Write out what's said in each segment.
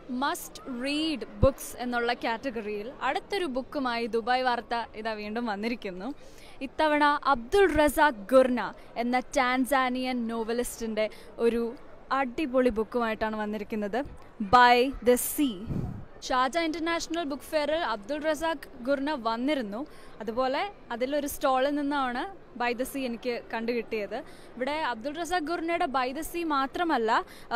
Must read books എന്നുള്ള കാറ്റഗറിയിൽ അടുത്തൊരു ബുക്കുമായി ദുബായ് വാർത്ത ഇതാ വീണ്ടും വന്നിരിക്കുന്നു ഇത്തവണ അബ്ദുൾ റസാഖ് ഗുർന എന്ന ടാൻസാനിയൻ നോവലിസ്റ്റിൻ്റെ ഒരു അടിപൊളി ബുക്കുമായിട്ടാണ് വന്നിരിക്കുന്നത് ബൈ ദ സീ ഷാജ ഇന്റർനാഷണൽ ബുക്ക് ഫെയറിൽ അബ്ദുൾ റസാഖ് ഗുർന വന്നിരുന്നു അതുപോലെ അതിലൊരു സ്റ്റാളിൽ നിന്നാണ് ബൈ ദ സീ എനിക്ക് കണ്ടു കിട്ടിയത് ഇവിടെ അബ്ദുൾ റസാഖ് ഗുർനയുടെ ബൈ ദ സീ മാത്രമല്ല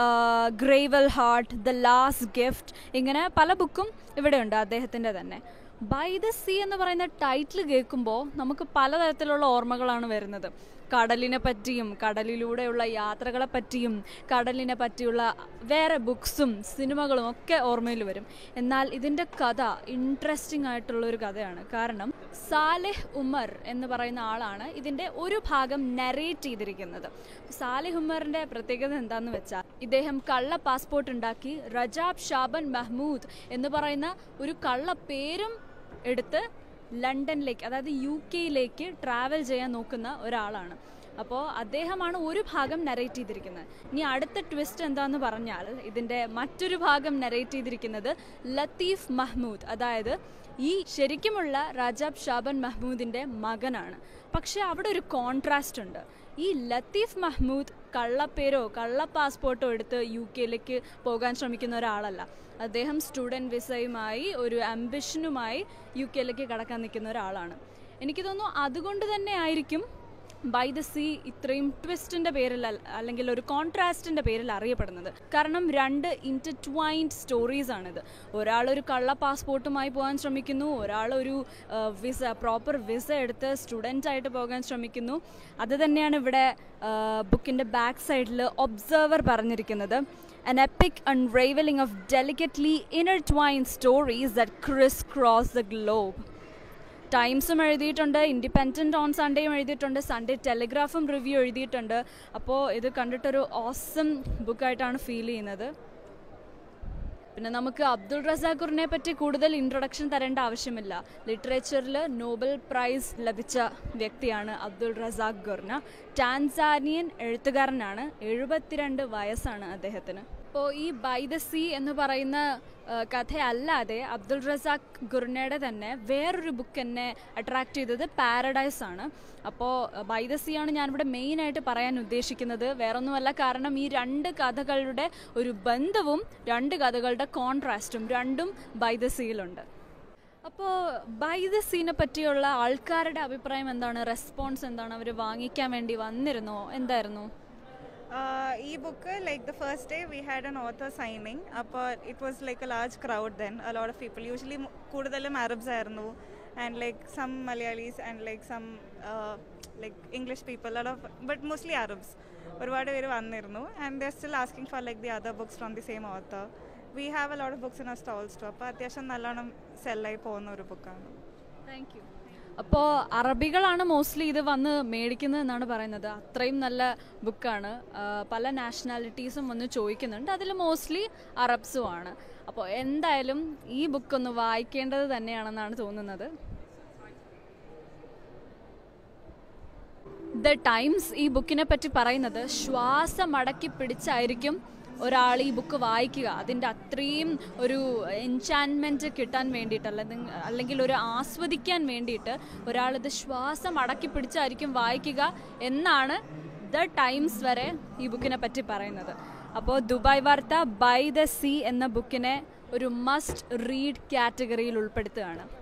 gravel heart the last gift ഇങ്ങനെ പല ബുക്കും ഇവിടെയുണ്ട് അദ്ദേഹത്തിൻ്റെ തന്നെ ബൈ ദ സീ എന്ന് പറയുന്ന ടൈറ്റിൽ കേൾക്കുമ്പോൾ നമുക്ക് പലതരത്തിലുള്ള ഓർമ്മകളാണ് വരുന്നത് കടലിനെ പറ്റിയും കടലിലൂടെയുള്ള യാത്രകളെ പറ്റിയും കടലിനെ പറ്റിയുള്ള വേറെ ബുക്സും സിനിമകളും ഒക്കെ ഓർമ്മയിൽ വരും എന്നാൽ ഇതിൻ്റെ കഥ ഇൻട്രസ്റ്റിംഗ് ആയിട്ടുള്ള ഒരു കഥയാണ് കാരണം സാലിഹ് ഉമർ എന്ന് പറയുന്ന ആളാണ് ഇതിൻ്റെ ഒരു ഭാഗം നരേറ്റ് ചെയ്തിരിക്കുന്നത് സാലിഹ് ഉമറിൻ്റെ പ്രത്യേകത എന്താണെന്ന് വെച്ചാൽ ഇദ്ദേഹം കള്ള പാസ്പോർട്ട് ഉണ്ടാക്കി റജാബ് ഷാബൻ മഹ്മൂദ് എന്ന് പറയുന്ന ഒരു കള്ള പേരും എടുത്ത് ലണ്ടനിലേക്ക് അതായത് യു കെയിലേക്ക് ട്രാവൽ ചെയ്യാൻ നോക്കുന്ന ഒരാളാണ് അപ്പോൾ അദ്ദേഹമാണ് ഒരു ഭാഗം നരേറ്റ് ചെയ്തിരിക്കുന്നത് ഇനി അടുത്ത ട്വിസ്റ്റ് എന്താന്ന് പറഞ്ഞാൽ ഇതിൻ്റെ മറ്റൊരു ഭാഗം നരേറ്റ് ചെയ്തിരിക്കുന്നത് ലത്തീഫ് മഹ്മൂദ് അതായത് ഈ ശരിക്കുമുള്ള രാജാബ് ഷാബൻ മഹ്മൂദിൻ്റെ മകനാണ് പക്ഷേ അവിടെ ഒരു കോൺട്രാസ്റ്റ് ഉണ്ട് ഈ ലത്തീഫ് മഹ്മൂദ് കള്ളപ്പേരോ കള്ള പാസ്പോർട്ടോ എടുത്ത് യു കെയിലേക്ക് പോകാൻ ശ്രമിക്കുന്ന ഒരാളല്ല അദ്ദേഹം സ്റ്റുഡൻറ് വിസയുമായി ഒരു അംബിഷനുമായി യു കെയിലേക്ക് കടക്കാൻ നിൽക്കുന്ന ഒരാളാണ് എനിക്ക് തോന്നുന്നു അതുകൊണ്ട് തന്നെ ആയിരിക്കും ബൈ ദ സീ ഇത്രയും ട്വിസ്റ്റിൻ്റെ പേരിൽ അല്ലെങ്കിൽ ഒരു കോൺട്രാസ്റ്റിൻ്റെ പേരിൽ അറിയപ്പെടുന്നത് കാരണം രണ്ട് ഇൻറ്റർട്വൈൻഡ് സ്റ്റോറീസ് ആണിത് ഒരാൾ ഒരു കള്ള പാസ്പോർട്ടുമായി പോകാൻ ശ്രമിക്കുന്നു ഒരാൾ ഒരു വിസ പ്രോപ്പർ വിസ എടുത്ത് സ്റ്റുഡൻ്റ് ആയിട്ട് പോകാൻ ശ്രമിക്കുന്നു അത് തന്നെയാണ് ഇവിടെ ബുക്കിൻ്റെ ബാക്ക് സൈഡിൽ ഒബ്സർവർ പറഞ്ഞിരിക്കുന്നത് an epic unraveling of delicately intertwined stories that crisscross the globe. ടൈംസും എഴുതിയിട്ടുണ്ട് ഇൻഡിപെൻഡൻറ്റ് ഓൺ സൺഡേയും എഴുതിയിട്ടുണ്ട് സൺഡേ ടെലിഗ്രാഫും റിവ്യൂ എഴുതിയിട്ടുണ്ട് അപ്പോൾ ഇത് കണ്ടിട്ടൊരു ഓസം ബുക്കായിട്ടാണ് ഫീൽ ചെയ്യുന്നത് പിന്നെ നമുക്ക് അബ്ദുൾ റസാഖുറിനെ പറ്റി കൂടുതൽ ഇൻട്രൊഡക്ഷൻ തരേണ്ട ആവശ്യമില്ല ലിറ്ററേച്ചറിൽ നോബൽ പ്രൈസ് ലഭിച്ച വ്യക്തിയാണ് അബ്ദുൾ റസാഖ് ഗുർന ടാൻസാനിയൻ എഴുത്തുകാരനാണ് എഴുപത്തിരണ്ട് വയസ്സാണ് അദ്ദേഹത്തിന് അപ്പോൾ ഈ ബൈ ദ സീ എന്ന് പറയുന്ന കഥയല്ലാതെ അബ്ദുൾ റസാഖ് ഗുർനയുടെ തന്നെ വേറൊരു ബുക്ക് എന്നെ അട്രാക്ട് ചെയ്തത് പാരഡൈസ് ആണ് അപ്പോൾ ബൈ ദ സീ ആണ് ഞാനിവിടെ മെയിനായിട്ട് പറയാൻ ഉദ്ദേശിക്കുന്നത് വേറൊന്നുമല്ല കാരണം ഈ രണ്ട് കഥകളുടെ ഒരു ബന്ധവും രണ്ട് കഥകളുടെ കോൺട്രാസ്റ്റും രണ്ടും ബൈ ദ സീയിലുണ്ട് അപ്പോൾ ബൈ ദ സീനെ പറ്റിയുള്ള ആൾക്കാരുടെ അഭിപ്രായം എന്താണ് റെസ്പോൺസ് എന്താണ് അവർ വാങ്ങിക്കാൻ വേണ്ടി വന്നിരുന്നോ എന്തായിരുന്നു ഈ book like the first day we had an author signing അപ്പോൾ it was like a large crowd then a lot of people usually കൂടുതലും അറബ്സ് ആയിരുന്നു and like some Malayalis and like some like English people lot of but mostly Arabs ഒരുപാട് പേര് വന്നിരുന്നു and they're still asking for like the other books from the same author we have a lot of books in a stalls to അപ്പോൾ അത്യാവശ്യം നല്ലോണം സെല്ലായി പോകുന്ന ഒരു ബുക്കാണ് thank you അപ്പോൾ അറബികളാണ് മോസ്റ്റ്ലി ഇത് വന്ന് മേടിക്കുന്നത് എന്നാണ് പറയുന്നത് അത്രയും നല്ല ബുക്കാണ് പല നാഷണാലിറ്റീസും വന്ന് ചോദിക്കുന്നുണ്ട് അതിൽ മോസ്റ്റ്ലി അറബ്സും ആണ് അപ്പോൾ എന്തായാലും ഈ ബുക്കൊന്ന് വായിക്കേണ്ടത് തന്നെയാണെന്നാണ് തോന്നുന്നത് ദ ടൈംസ് ഈ ബുക്കിനെ പറ്റി പറയുന്നത് ശ്വാസം അടക്കി പിടിച്ചായിരിക്കും ഒരാൾ ഈ ബുക്ക് വായിക്കുക അതിൻ്റെ അത്രയും ഒരു എൻചാൻമെൻറ്റ് കിട്ടാൻ വേണ്ടിയിട്ട് അല്ലെങ്കിൽ അല്ലെങ്കിൽ ഒരു ആസ്വദിക്കാൻ വേണ്ടിയിട്ട് ഒരാളിത് ശ്വാസം അടക്കി പിടിച്ചായിരിക്കും വായിക്കുക എന്നാണ് ദ ടൈംസ് വരെ ഈ ബുക്കിനെ പറ്റി പറയുന്നത് അപ്പോൾ ദുബായ് വാർത്ത ബൈ ദ സീ എന്ന ബുക്കിനെ ഒരു മസ്റ്റ് റീഡ് കാറ്റഗറിയിൽ ഉൾപ്പെടുത്തുകയാണ്